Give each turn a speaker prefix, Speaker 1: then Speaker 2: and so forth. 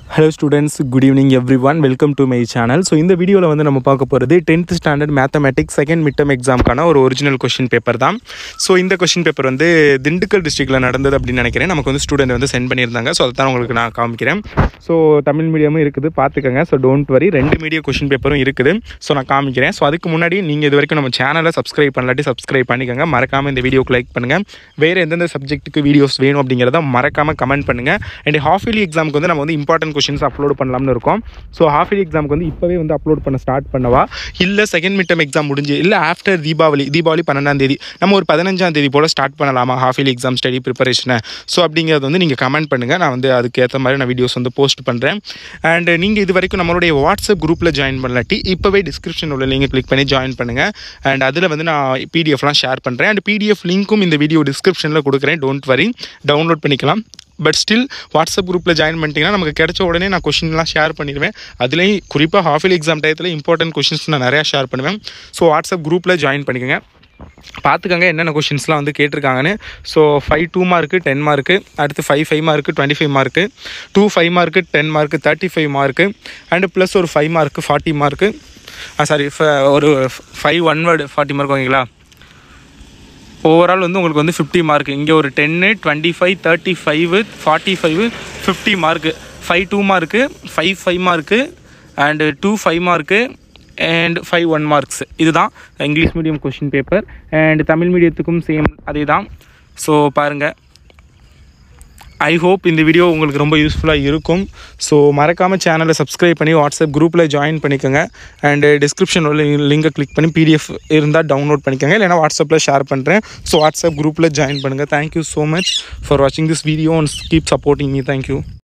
Speaker 1: hello students good evening everyone welcome to my channel so இந்த வீடியோவில் வந்து நம்ம பார்க்க போகிறது tenth standard mathematics second midterm எக்ஸாம்க்கான ஒரு ஒரிஜினல் கொஷின் பேப்பர் தான் ஸோ இந்த கொஷின் பேப்பர் வந்து திண்டுக்கல் டிஸ்ட்ரிக்டில் நடந்தது அப்படின்னு நினைக்கிறேன் நமக்கு வந்து ஸ்டூடெண்ட் வந்து சென்ட் பண்ணியிருந்தாங்க ஸோ அதை தான் உங்களுக்கு நான் காமிக்கிறேன் ஸோ தமிழ் மீடியமும் இருக்குது பார்த்துக்கோங்க ஸோ டோன்ட் வரி ரெண்டு மீடியம் கொஷின் பேப்பரும் இருக்குது ஸோ நான் காமிக்கிறேன் ஸோ அதுக்கு முன்னாடி நீங்கள் இது வரைக்கும் நம்ம சேனலை சப்ஸ்கிரைப் பண்ணலாட்டி சப்ஸ்கிரைப் பண்ணிக்கோங்க மறக்காமல் இந்த வீடியோக்கு லைக் பண்ணுங்கள் வேறு எந்தெந்த சப்ஜெக்ட்டுக்கு வீடியோஸ் வேணும் அப்படிங்கிறத மறக்காமல் கமெண்ட் பண்ணுங்கள் அண்ட் ஹாஃப் இயர்லி எக்ஸாமுக்கு வந்து நம்ம வந்து இம்பார்ட்டன்ட் கொஷின்ஸ் அப்லோட் பண்ணலாம்னு இருக்கோம் ஸோ ஹாஃப் இயர்லி எக்ஸாமுக்கு வந்து இப்போவே வந்து அப்லோட் பண்ண ஸ்டார்ட் பண்ணவா இல்லை செகண்ட் மிட் டர்ம் எக்ஸாம் முடிஞ்சு இல்லை ஆஃப்டர் தீபாவளி தீபாவளி பன்னெண்டாம் தேதி நம்ம ஒரு பதினஞ்சாம் தேதி போல் ஸ்டார்ட் பண்ணலாமா ஹாஃப் இயர்லி எக்ஸாம் ஸ்டடி ப்ரிப்பரேஷனை ஸோ அப்படிங்கிறது வந்து நீங்கள் கமெண்ட் பண்ணுங்கள் நான் வந்து அதுக்கேற்ற மாதிரி நான் வீடியோஸ் வந்து போஸ்ட் பண்ணுறேன் அண்ட் நீங்கள் இது வரைக்கும் நம்மளுடைய வாட்ஸ்அப் குரூப்பில் ஜாயின் பண்ணலாட்டி இப்போவே டிஸ்கிரிப்ஷன் உள்ள லிங்கை கிளிக் பண்ணி ஜாயின் பண்ணுங்கள் அண்ட் அதில் வந்து நான் பிடிஎஃப்லாம் ஷேர் பண்ணுறேன் அண்ட் பிடிஎஃப் லிங்க்கும் இந்த வீடியோ டிஸ்கிரிப்ஷனில் கொடுக்குறேன் டோன்ட் வரி டவுன்லோட் பண்ணிக்கலாம் பட் ஸ்டில் வாட்ஸ்அப் குரூப்பில் ஜாயின் பண்ணிட்டீங்கன்னா நமக்கு கிடைச்ச உடனே நான் கொஷின்லாம் ஷேர் பண்ணிடுவேன் அதுலேயும் குறிப்பாக ஹாஃப் இயர்லி எக்ஸாம் டயத்தில் இம்பார்ட்டன்ட் கொஷின்ஸ் நான் நிறையா ஷேர் பண்ணுவேன் ஸோ வாட்ஸ்அப் குரூப்பில் ஜாயின் பண்ணிக்கோங்க பார்த்துக்கங்க என்னென்ன கொஷின்ஸ்லாம் வந்து கேட்டிருக்காங்கன்னு so five two mark ten mark அடுத்து five five mark twenty five mark two five mark ten mark thirty five mark and plus ஒரு five mark forty mark sorry ஒரு five one word forty mark ஓகேங்களா overall வந்து உங்களுக்கு வந்து fifty mark இங்கே ஒரு டென்னு twenty five thirty five forty five fifty mark five two mark five five mark and two five mark and five one marks இதுதான் English medium question paper and Tamil மீடியத்துக்கும் same அதே தான் ஸோ பாருங்கள் I hope இந்த video உங்களுக்கு ரொம்ப யூஸ்ஃபுல்லாக இருக்கும் ஸோ மறக்காமல் சேனலை சப்ஸ்கிரைப் பண்ணி வாட்ஸ்அப் குரூப்பில் ஜாயின் பண்ணிக்கோங்க அண்டு டிஸ்கிரிப்ஷன் உள்ள லிங்கை கிளிக் பண்ணி பிடிஎஃப் இருந்தால் டவுன்லோட் பண்ணிக்கோங்க இல்லைனா வாட்ஸ்அப்பில் ஷேர் பண்ணுறேன் ஸோ வாட்ஸ்அப் குரூப்பில் ஜாயின் பண்ணுங்கள் தேங்க்யூ ஸோ மச் ஃபார் வாட்சிங் this video and keep supporting me thank you